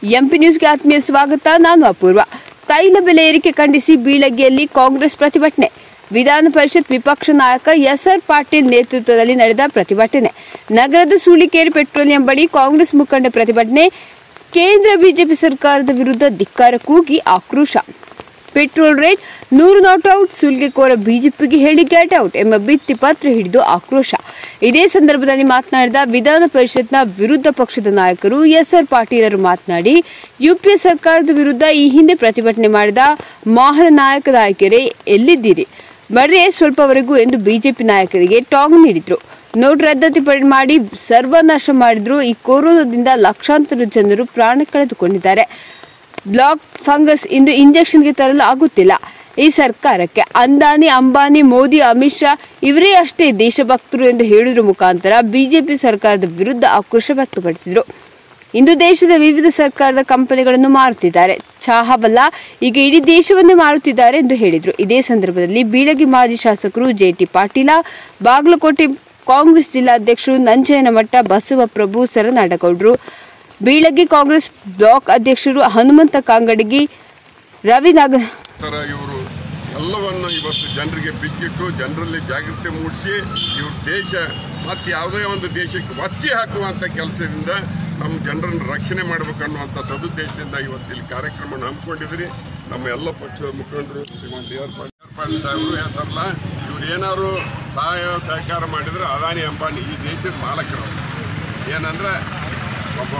MP ನ್ಯೂಸ್ಗೆ ಆತ್ಮೀಯ ಸ್ವಾಗತ ನಾನು ಅಪೂರ್ವ ತೈಲ ಬೆಲೆ ಏರಿಕೆ ಖಂಡಿಸಿ ಬೀಳಗಿಯಲ್ಲಿ ಕಾಂಗ್ರೆಸ್ ಪ್ರತಿಭಟನೆ ವಿಧಾನ ಪರಿಷತ್ ವಿಪಕ್ಷ ನಾಯಕ ಎಸ್ಆರ್ ಪಾಟೀಲ್ ನೇತೃತ್ವದಲ್ಲಿ ನಡೆದ ಪ್ರತಿಭಟನೆ ನಗರದ ಸೂಳಿಕೇರಿ ಪೆಟ್ರೋಲಿಯಂ ಬಳಿ ಕಾಂಗ್ರೆಸ್ ಮುಖಂಡ ಪ್ರತಿಭಟನೆ ಕೇಂದ್ರ ಬಿಜೆಪಿ ಸರ್ಕಾರದ ವಿರುದ್ಧ ಧಿಕ್ಕಾರ ಕೂಗಿ ಆಕ್ರೋಶ ಪೆಟ್ರೋಲ್ ರೇಟ್ ನೂರು ನಾಟ್ ಔಟ್ ಸುಲ್ಗೆಕೋರ ಬಿಜೆಪಿಗೆ ಹೇಳಿ ಗೆಟ್ ಔಟ್ ಎಂಬ ಭಿತ್ತಿ ಪತ್ರ ಹಿಡಿದು ಆಕ್ರೋಶ ಇದೇ ಸಂದರ್ಭದಲ್ಲಿ ಮಾತನಾಡಿದ ವಿಧಾನ ಪರಿಷತ್ನ ವಿರುದ್ಧ ಪಕ್ಷದ ನಾಯಕರು ಎಸ್ಆರ್ ಪಾಟೀಲರು ಮಾತನಾಡಿ ಯುಪಿಎ ಸರ್ಕಾರದ ವಿರುದ್ಧ ಈ ಹಿಂದೆ ಪ್ರತಿಭಟನೆ ಮಾಡಿದ ಮೋಹನ ನಾಯಕ ನಾಯಕರೇ ಎಲ್ಲಿದ್ದೀರಿ ಬರ್ರೆ ಸ್ವಲ್ಪವರೆಗೂ ಎಂದು ಬಿಜೆಪಿ ನಾಯಕರಿಗೆ ಟಾಂಗ್ ನೀಡಿದ್ರು ನೋಟ್ ರದ್ದತಿ ಪಡಿ ಮಾಡಿ ಸರ್ವನಾಶ ಮಾಡಿದ್ರು ಈ ಕೊರೋನಾದಿಂದ ಲಕ್ಷಾಂತರ ಜನರು ಪ್ರಾಣ ಕಳೆದುಕೊಂಡಿದ್ದಾರೆ ಬ್ಲಾಕ್ ಫಂಗಸ್ ಇಂದು ಇಂಜೆಕ್ಷನ್ಗೆ ತರಲು ಆಗುತ್ತಿಲ್ಲ ಈ ಸರ್ಕಾರಕ್ಕೆ ಅಂದಾನಿ ಅಂಬಾನಿ ಮೋದಿ ಅಮಿತ್ ಶಾ ಇವರೇ ಅಷ್ಟೇ ದೇಶಭಕ್ತರು ಎಂದು ಹೇಳುವುದರ ಮುಖಾಂತರ ಬಿಜೆಪಿ ಸರ್ಕಾರದ ವಿರುದ್ಧ ಆಕ್ರೋಶ ವ್ಯಕ್ತಪಡಿಸಿದರು ಇಂದು ದೇಶದ ವಿವಿಧ ಸರ್ಕಾರದ ಕಂಪನಿಗಳನ್ನು ಮಾರುತ್ತಿದ್ದಾರೆ ಚಹಾವಲ್ಲ ಈಗ ಇಡೀ ದೇಶವನ್ನೇ ಮಾರುತ್ತಿದ್ದಾರೆ ಎಂದು ಹೇಳಿದರು ಇದೇ ಸಂದರ್ಭದಲ್ಲಿ ಬೀಳಗಿ ಮಾಜಿ ಶಾಸಕರು ಜೆಟಿ ಪಾಟೀಲ ಬಾಗಲಕೋಟೆ ಕಾಂಗ್ರೆಸ್ ಜಿಲ್ಲಾಧ್ಯಕ್ಷರು ನಂಜಯನಮಠ ಬಸವಪ್ರಭು ಸರನಾಡಗೌಡರು ಬೀಳಗಿ ಕಾಂಗ್ರೆಸ್ ಬ್ಲಾಕ್ ಅಧ್ಯಕ್ಷರು ಹನುಮಂತ ಕಾಂಗಡಗಿ ರವಿ ನಾಗ ತರ ಇವರು ಎಲ್ಲವನ್ನು ಇವತ್ತು ಜನರಿಗೆ ಬಿಚ್ಚಿಟ್ಟು ಜನರಲ್ಲಿ ಜಾಗೃತಿ ಮೂಡಿಸಿ ಇವ್ರ ದೇಶ ಮತ್ತು ಯಾವುದೇ ಒಂದು ದೇಶಕ್ಕೆ ಒತ್ತಿ ಹಾಕುವಂಥ ಕೆಲಸದಿಂದ ನಮ್ಮ ಜನರನ್ನು ರಕ್ಷಣೆ ಮಾಡಬೇಕನ್ನುವಂಥ ಸದುದ್ದೇಶದಿಂದ ಇವತ್ತು ಇಲ್ಲಿ ಕಾರ್ಯಕ್ರಮ ಹಮ್ಮಿಕೊಂಡಿದ್ರಿ ನಮ್ಮ ಎಲ್ಲ ಪಕ್ಷದ ಮುಖಂಡರು ಶ್ರೀಮಾನ್ ಡಿ ಆರ್ ಪಾಟೀಲ್ ಪಾಟೀಲ್ ಸಾಹೇಬರು ಹೇಳ್ತಾರಲ್ಲ ಇವ್ರು ಏನಾದ್ರು ಸಹಾಯ ಸಹಕಾರ ಮಾಡಿದ್ರೆ ಅದಾನಿ ಅಂಬಾನಿ ಈ ದೇಶದ ಮಾಲಕರು ಏನಂದ್ರೆ ಒಬ್ಬ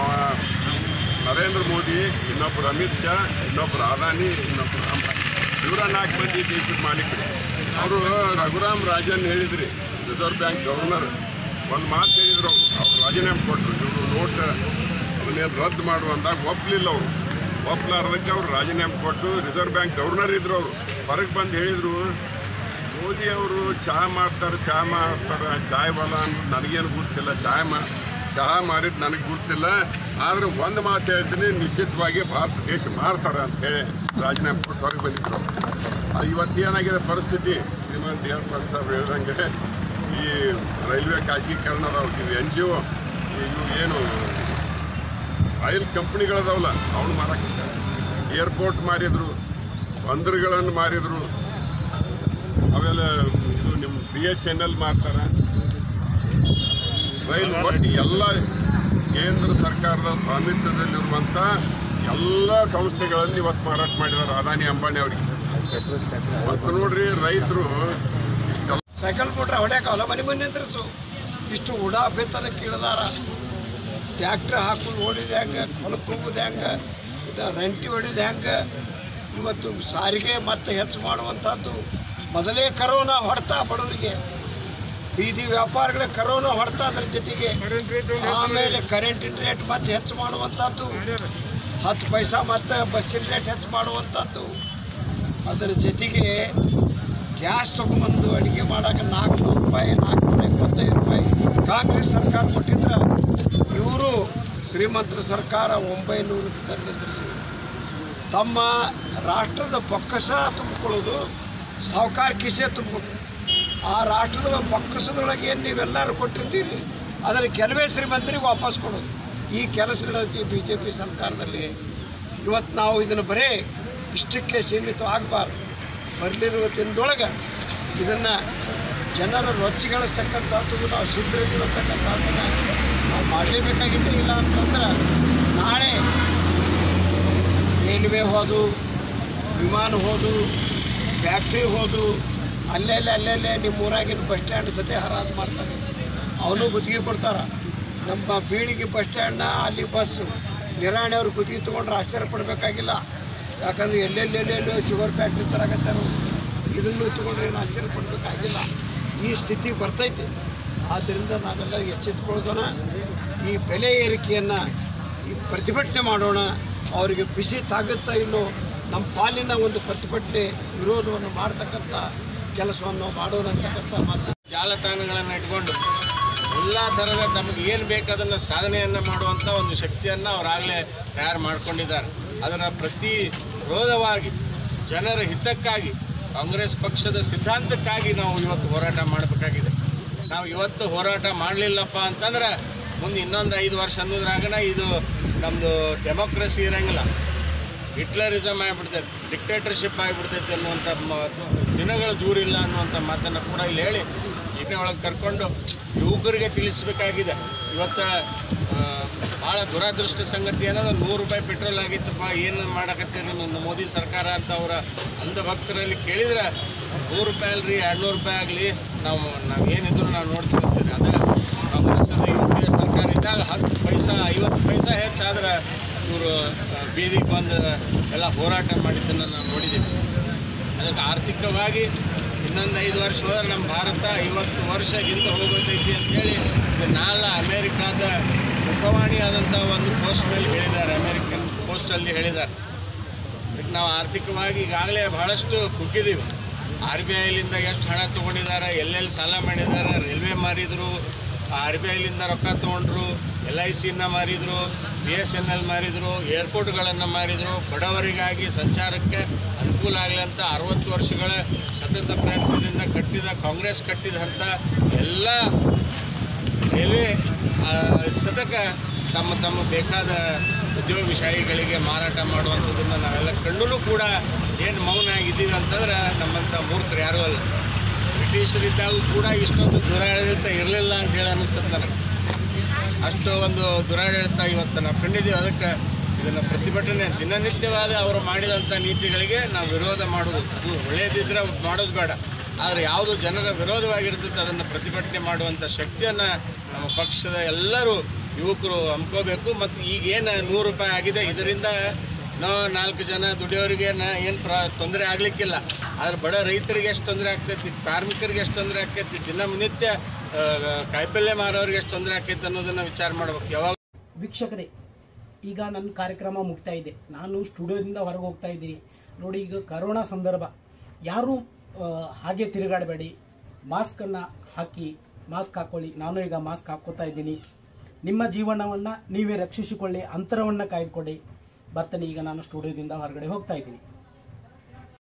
ನರೇಂದ್ರ ಮೋದಿ ಇನ್ನೊಬ್ಬರು ಅಮಿತ್ ಶಾ ಇನ್ನೊಬ್ಬರು ಅದಾನಿ ಇನ್ನೊಬ್ಬರು ಅಂಬಾನಿ ಇವರ ನಾಲ್ಕು ಮಂದಿ ದೇಶದ ಮಾಲೀಕರು ಅವರು ರಘುರಾಮ್ ರಾಜನ್ ಹೇಳಿದ್ರಿ ರಿಸರ್ವ್ ಬ್ಯಾಂಕ್ ಗವರ್ನರ್ ಒಂದು ಮಾತು ಹೇಳಿದ್ರು ಅವರು ಅವ್ರು ರಾಜೀನಾಮೆ ಕೊಟ್ಟರು ಇವರು ನೋಟ್ ಅದನ್ನೇನು ರದ್ದು ಮಾಡುವಂದಾಗ ಒಪ್ಪಲಿಲ್ಲ ಅವರು ಒಪ್ಪಲಾರ್ದಕ್ಕೆ ಅವ್ರು ರಾಜೀನಾಮೆ ಕೊಟ್ಟು ರಿಸರ್ವ್ ಬ್ಯಾಂಕ್ ಗವರ್ನರ್ ಇದ್ರು ಅವರು ಹೊರಗೆ ಬಂದು ಹೇಳಿದರು ಮೋದಿ ಅವರು ಚಹಾ ಮಾಡ್ತಾರೆ ಚಹಾ ಮಾಡ್ತಾರೆ ಚಾಯ್ ಬಲ ಅನ್ನೋದು ನನಗೇನು ಗೊತ್ತಿಲ್ಲ ಚಾಯ್ ಮಾ ಚಹಾ ಮಾರಿದ್ದು ನನಗೆ ಗೊತ್ತಿಲ್ಲ ಆದ್ರೆ ಒಂದು ಮಾತು ಹೇಳ್ತೀನಿ ನಿಶ್ಚಿತವಾಗಿ ಭಾರತ ದೇಶ ಮಾರ್ತಾರೆ ಅಂತ ಹೇಳಿ ರಾಜೀನಾಮೆ ಕೊಟ್ಟು ಹೊರಗೆ ಬಂದಿದ್ರು ಅದು ಇವತ್ತು ಏನಾಗಿದೆ ಪರಿಸ್ಥಿತಿ ಶ್ರೀಮಾನ್ ಡಿ ಆರ್ ಪಾಲ್ ಸಾಹೇಬ್ ಹೇಳ್ದಂಗೆ ಈ ರೈಲ್ವೆ ಖಾಸಗೀಕರಣ ಇವು ಎನ್ ಜಿ ಒ ಇವು ಏನು ಆಯಿಲ್ ಕಂಪ್ನಿಗಳದಾವಲ್ಲ ಅವನು ಮಾರಕ್ಕೆ ಏರ್ಪೋರ್ಟ್ ಮಾರಿದ್ರು ಬಂದರುಗಳನ್ನು ಮಾರಿದ್ರು ಆಮೇಲೆ ಇದು ನಿಮ್ಮ ಬಿ ಎಸ್ ಎನ್ ಎಲ್ ಮಾಡ್ತಾರೆ ರೈಲು ಒಟ್ಟು ಎಲ್ಲ ಕೇಂದ್ರ ಸರ್ಕಾರದ ಸ್ವಾಮಿತ್ವದಲ್ಲಿರುವಂಥ ಎಲ್ಲ ಸಂಸ್ಥೆಗಳನ್ನು ಇವತ್ತು ಮಾರಾಟ ಮಾಡಿದ್ದಾರೆ ಅದಾನಿ ಅಂಬಾನಿ ಅವರಿಗೆ ಮತ್ತು ನೋಡ್ರಿ ರೈತರು ಇಷ್ಟೆಲ್ಲ ಸೈಕಲ್ ಬಿಟ್ರೆ ಹೊಡ್ಯಾಕಲ್ಲ ಮನೆ ಮನೆ ನಿಂದ್ರಿಸು ಇಷ್ಟು ಉಡಾಫೆತನ ಕೀಳದಾರ ಟ್ಯಾಕ್ಟ್ರ್ ಹಾಕೊಂಡು ಓಡಿದ ಹೆಂಗೆ ಹೊಲಕ್ಕೆ ಹೋಗೋದು ಹೆಂಗೆ ಇದು ರೆಂಟಿ ಹೊಡಿದು ಹೆಂಗೆ ಇವತ್ತು ಸಾರಿಗೆ ಮತ್ತೆ ಹೆಚ್ಚು ಮಾಡುವಂಥದ್ದು ಮೊದಲೇ ಕರೋನಾ ಹೊಡ್ತಾ ಬಡವರಿಗೆ ಬೀದಿ ವ್ಯಾಪಾರಗಳಿಗೆ ಕರೋನಾ ಹೊಡ್ತಾ ಅದ್ರ ಜೊತೆಗೆ ಆಮೇಲೆ ಕರೆಂಟಿನ ರೇಟ್ ಮತ್ತೆ ಹೆಚ್ಚು ಮಾಡುವಂಥದ್ದು ಹತ್ತು ಪೈಸಾ ಮತ್ತೆ ಬಸ್ಸಿನ ರೇಟ್ ಹೆಚ್ಚು ಮಾಡುವಂಥದ್ದು ಅದರ ಜೊತೆಗೆ ಗ್ಯಾಸ್ ತೊಗೊಂಬಂದು ಅಡುಗೆ ಮಾಡೋಕೆ ನಾಲ್ಕುನೂರು ರೂಪಾಯಿ ನಾಲ್ಕುನೂರ ಇಪ್ಪತ್ತೈದು ರೂಪಾಯಿ ಕಾಂಗ್ರೆಸ್ ಸರ್ಕಾರ ಕೊಟ್ಟಿದ್ರೆ ಇವರು ಶ್ರೀಮಂತರ ಸರ್ಕಾರ ಒಂಬೈನೂರು ತಂದಿದ್ರು ತಮ್ಮ ರಾಷ್ಟ್ರದ ಬೊಕ್ಕಸ ತುಂಬಿಕೊಳ್ಳೋದು ಸಾಹುಕಾರ ಕಿಸೆ ತುಂಬಿಕೊಳ್ಳೋದು ಆ ರಾಷ್ಟ್ರದ ಬೊಕ್ಕಸದೊಳಗೆ ಏನು ನೀವೆಲ್ಲರೂ ಕೊಟ್ಟಿರ್ತೀರಿ ಅದರ ಕೆಲವೇ ಶ್ರೀಮಂತರಿಗೆ ವಾಪಸ್ ಕೊಡೋದು ಈ ಕೆಲಸ ನಡೆದೈತಿ ಬಿ ಜೆ ಪಿ ಸರ್ಕಾರದಲ್ಲಿ ಇವತ್ತು ನಾವು ಇದನ್ನು ಬರೇ ಇಷ್ಟಕ್ಕೆ ಸೀಮಿತ ಆಗಬಾರ್ದು ಬರಲಿರುವ ದಿನದೊಳಗೆ ಇದನ್ನು ಜನರ ರೊಚ್ಚಿಗಳಿಸ್ತಕ್ಕಂಥದ್ದು ನಾವು ಸಿದ್ಧರಿರ್ತಕ್ಕಂಥದ್ದನ್ನು ನಾವು ಮಾಡಲೇಬೇಕಾಗಿದೆ ಇಲ್ಲ ಅಂತಂದ್ರೆ ನಾಳೆ ರೈಲ್ವೆ ಹೋದು ವಿಮಾನ ಹೋದು ಫ್ಯಾಕ್ಟ್ರಿ ಹೋದು ಅಲ್ಲೆಲ್ಲೇ ಅಲ್ಲೆಲ್ಲೇ ನಿಮ್ಮ ಊರಾಗಿನ ಬಸ್ ಸ್ಟ್ಯಾಂಡ್ ಸತೆ ಹರಾಜು ಮಾಡ್ತಾರೆ ಅವನು ಗುತ್ತಿಗೆ ಕೊಡ್ತಾರೆ ನಮ್ಮ ಬೀಳಿಗೆ ಬಸ್ ಸ್ಟ್ಯಾಂಡ್ನ ಅಲ್ಲಿ ಬಸ್ಸು ನಿರಾಣಿ ಅವ್ರು ಗುತ್ತಿಗೆ ತೊಗೊಂಡ್ರೆ ಆಶ್ಚರ್ಯ ಪಡಬೇಕಾಗಿಲ್ಲ ಯಾಕಂದ್ರೆ ಎಲ್ಲೆಲ್ಲಿ ಎಲ್ಲೆಲ್ಲೋ ಶುಗರ್ ಫ್ಯಾಕ್ಟ್ರಿ ತರಕತ್ತಾರ ಇದನ್ನು ತೊಗೊಂಡ್ರೆ ಏನು ಆಶ್ಚರ್ಯ ಪಡಬೇಕಾಗಿಲ್ಲ ಈ ಸ್ಥಿತಿ ಬರ್ತೈತೆ ಆದ್ದರಿಂದ ನಾವೆಲ್ಲ ಎಚ್ಚೆತ್ತುಕೊಳ್ಳೋಣ ಈ ಬೆಲೆ ಏರಿಕೆಯನ್ನು ಈ ಪ್ರತಿಭಟನೆ ಮಾಡೋಣ ಅವರಿಗೆ ಬಿಸಿ ತಾಗುತ್ತಾ ಇಲ್ಲೋ ನಮ್ಮ ಪಾಲಿನ ಒಂದು ಪ್ರತಿಭಟನೆ ವಿರೋಧವನ್ನು ಮಾಡ್ತಕ್ಕಂಥ ಕೆಲಸವನ್ನು ಮಾಡೋಣ ಅಂತಕ್ಕಂಥ ಮಾತು ಜಾಲತಾಣಗಳನ್ನು ಇಟ್ಕೊಂಡು ಎಲ್ಲ ಥರದ ತಮಗೆ ಏನು ಬೇಕು ಅದನ್ನು ಸಾಧನೆಯನ್ನು ಮಾಡುವಂಥ ಒಂದು ಶಕ್ತಿಯನ್ನು ಅವರಾಗಲೇ ತಯಾರು ಮಾಡ್ಕೊಂಡಿದ್ದಾರೆ ಅದರ ಪ್ರತಿ ವಿರೋಧವಾಗಿ ಜನರ ಹಿತಕ್ಕಾಗಿ ಕಾಂಗ್ರೆಸ್ ಪಕ್ಷದ ಸಿದ್ಧಾಂತಕ್ಕಾಗಿ ನಾವು ಇವತ್ತು ಹೋರಾಟ ಮಾಡಬೇಕಾಗಿದೆ ನಾವು ಇವತ್ತು ಹೋರಾಟ ಮಾಡಲಿಲ್ಲಪ್ಪ ಅಂತಂದ್ರೆ ಮುಂದೆ ಇನ್ನೊಂದು ಐದು ವರ್ಷ ಅನ್ನೋದ್ರಾಗನ ಇದು ನಮ್ಮದು ಡೆಮೋಕ್ರಸಿ ಇರಂಗಿಲ್ಲ ಹಿಟ್ಲರಿಸಮ್ ಆಗಿಬಿಡ್ತೈತೆ ಡಿಕ್ಟೇಟರ್ಶಿಪ್ ಆಗಿಬಿಡ್ತೈತೆ ಅನ್ನುವಂಥ ಮ- ದಿನಗಳು ದೂರ ಇಲ್ಲ ಅನ್ನುವಂಥ ಮಾತನ್ನು ಕೂಡ ಇಲ್ಲಿ ಹೇಳಿ ಈಗಿನ ಒಳಗೆ ಕರ್ಕೊಂಡು ಯುವಕರಿಗೆ ತಿಳಿಸ್ಬೇಕಾಗಿದೆ ಇವತ್ತು ಭಾಳ ದುರಾದೃಷ್ಟ ಸಂಗತಿ ಏನಂದ್ರೆ ನೂರು ರೂಪಾಯಿ ಪೆಟ್ರೋಲ್ ಆಗಿತ್ತಪ್ಪ ಏನು ಮಾಡಕತ್ತೀರಿ ನಿಮ್ಮ ಮೋದಿ ಸರ್ಕಾರ ಅಂತ ಅವರ ಅಂಧಭಕ್ತರಲ್ಲಿ ಕೇಳಿದ್ರೆ ನೂರು ರೂಪಾಯಿ ಅಲ್ರಿ ಎರಡು ನೂರು ರೂಪಾಯಿ ಆಗಲಿ ನಾವು ನಾವು ಏನಿದ್ರು ನಾವು ನೋಡ್ತೀವಿ ಅಂತೀರಿ ಅದ ಕಾಂಗ್ರೆಸ್ಸದ ಯು ಪಿ ಎ ಸರ್ಕಾರ ಇದ್ದಾಗ ಹತ್ತು ಪೈಸಾ ಐವತ್ತು ಪೈಸಾ ಹೆಚ್ಚಾದ್ರೆ ಇವರು ಬೀದಿಗೆ ಬಂದು ಎಲ್ಲ ಹೋರಾಟ ಮಾಡಿದ್ದನ್ನು ನಾವು ನೋಡಿದ್ದೀವಿ ಅದಕ್ಕೆ ಆರ್ಥಿಕವಾಗಿ ಇನ್ನೊಂದು ಐದು ವರ್ಷ ಹೋದ್ರೆ ನಮ್ಮ ಭಾರತ ಐವತ್ತು ವರ್ಷ ಹಿಂದೆ ಹೋಗೋತೈತಿ ಅಂತೇಳಿ ಇದು ನಾಳ ಅಮೇರಿಕಾದ ಮುಖವಾಣಿ ಆದಂಥ ಒಂದು ಪೋಸ್ಟ್ನಲ್ಲಿ ಹೇಳಿದ್ದಾರೆ ಅಮೇರಿಕನ್ ಪೋಸ್ಟಲ್ಲಿ ಹೇಳಿದ್ದಾರೆ ಅದಕ್ಕೆ ನಾವು ಆರ್ಥಿಕವಾಗಿ ಈಗಾಗಲೇ ಬಹಳಷ್ಟು ಕುಗ್ಗಿದ್ದೀವಿ ಆರ್ ಬಿ ಐಲಿಂದ ಎಷ್ಟು ಹಣ ತೊಗೊಂಡಿದ್ದಾರೆ ಎಲ್ಲೆಲ್ಲಿ ಸಾಲ ಮಾಡಿದ್ದಾರೆ ರೈಲ್ವೆ ಮಾರಿದರು ಆರ್ ಬಿ ಐಲಿಂದ ರೊಕ್ಕ ತೊಗೊಂಡ್ರು ಎಲ್ ಐ ಸಿನ ಮಾರಿದರು ಬಿ ಎಸ್ ಎನ್ ಎಲ್ ಮಾರಿದರು ಏರ್ಪೋರ್ಟ್ಗಳನ್ನು ಮಾರಿದರು ಬಡವರಿಗಾಗಿ ಸಂಚಾರಕ್ಕೆ ಅನುಕೂಲ ಆಗಲಿ ಅಂತ ಅರವತ್ತು ವರ್ಷಗಳ ಸತತ ಪ್ರಯತ್ನದಿಂದ ಕಟ್ಟಿದ ಕಾಂಗ್ರೆಸ್ ಕಟ್ಟಿದಂಥ ಎಲ್ಲ ರೈಲ್ವೆ ಆ, ಸತಕ ತಮ್ಮ ತಮ್ಮ ಬೇಕಾದ ಉದ್ಯೋಗಶಾಹಿಗಳಿಗೆ ಮಾರಾಟ ಮಾಡುವಂಥದ್ದನ್ನು ನಾವೆಲ್ಲ ಕಣ್ಣೂ ಕೂಡ ಏನು ಮೌನ ಆಗಿದ್ದೀವಿ ಅಂತಂದ್ರೆ ನಮ್ಮಂಥ ಮೂರ್ಖರು ಯಾರೂ ಅಲ್ಲ ಬ್ರಿಟಿಷರಿದ್ದಾಗೂ ಕೂಡ ಇಷ್ಟೊಂದು ದುರಾಡಳಿತ ಇರಲಿಲ್ಲ ಅಂತ ಹೇಳಿ ಅನಿಸ್ತದೆ ನನಗೆ ಅಷ್ಟು ಒಂದು ದುರಾಡಳಿತ ಇವತ್ತು ನಾವು ಕಂಡಿದ್ದೀವಿ ಅದಕ್ಕೆ ಇದನ್ನು ಪ್ರತಿಭಟನೆ ದಿನನಿತ್ಯವಾದ ಅವರು ಮಾಡಿದಂಥ ನೀತಿಗಳಿಗೆ ನಾವು ವಿರೋಧ ಮಾಡೋದು ಅದು ಒಳ್ಳೆಯದಿದ್ದರೆ ಮಾಡೋದು ಬೇಡ ಆದರೆ ಯಾವುದು ಜನರ ವಿರೋಧವಾಗಿರ್ತದೆ ಅದನ್ನು ಪ್ರತಿಭಟನೆ ಮಾಡುವಂಥ ಶಕ್ತಿಯನ್ನು ನಮ್ಮ ಪಕ್ಷದ ಎಲ್ಲರೂ ಯುವಕರು ಹಮ್ಕೋಬೇಕು ಮತ್ತು ಈಗ ಏನು ನೂರು ರೂಪಾಯಿ ಆಗಿದೆ ಇದರಿಂದ ಇನ್ನೂ ನಾಲ್ಕು ಜನ ದುಡಿಯೋರಿಗೆ ಏನು ಪ್ರ ತೊಂದರೆ ಆಗಲಿಕ್ಕಿಲ್ಲ ಆದ್ರೆ ಬಡ ರೈತರಿಗೆ ಎಷ್ಟು ತೊಂದರೆ ಆಗ್ತೈತಿ ಕಾರ್ಮಿಕರಿಗೆ ಎಷ್ಟು ತೊಂದರೆ ಆಕೈತಿ ದಿನನಿತ್ಯ ಆ, ಕಾಯಿಪಲ್ಯ ಮಾರೋರಿಗೆ ಎಷ್ಟು ತೊಂದರೆ ಆಕೈತಿ ಅನ್ನೋದನ್ನು ವಿಚಾರ ಮಾಡ್ಬೇಕು ಯಾವಾಗ ವೀಕ್ಷಕರೇ ಈಗ ನನ್ನ ಕಾರ್ಯಕ್ರಮ ಮುಗ್ತಾ ಇದೆ ನಾನು ಸ್ಟುಡಿಯೋದಿಂದ ಹೊರಗೆ ಹೋಗ್ತಾ ಇದ್ದೀನಿ ನೋಡಿ ಈಗ ಕರೋನಾ ಸಂದರ್ಭ ಯಾರು ಆ, ಹಾಗೆ ತಿರುಗಾಡಬೇಡಿ ಮಾಸ್ಕನ್ನು ಹಾಕಿ ಮಾಸ್ಕ್ ಹಾಕೊಳ್ಳಿ ನಾನು ಈಗ ಮಾಸ್ಕ್ ಹಾಕೋತಾ ಇದ್ದೀನಿ ನಿಮ್ಮ ಜೀವನವನ್ನು ನೀವೇ ರಕ್ಷಿಸಿಕೊಳ್ಳಿ ಅಂತರವನ್ನು ಕಾಯ್ದುಕೊಳ್ಳಿ ಬರ್ತೇನೆ ಈಗ ನಾನು ಸ್ಟುಡಿಯೋದಿಂದ ಹೊರಗಡೆ ಹೋಗ್ತಾ ಇದ್ದೀನಿ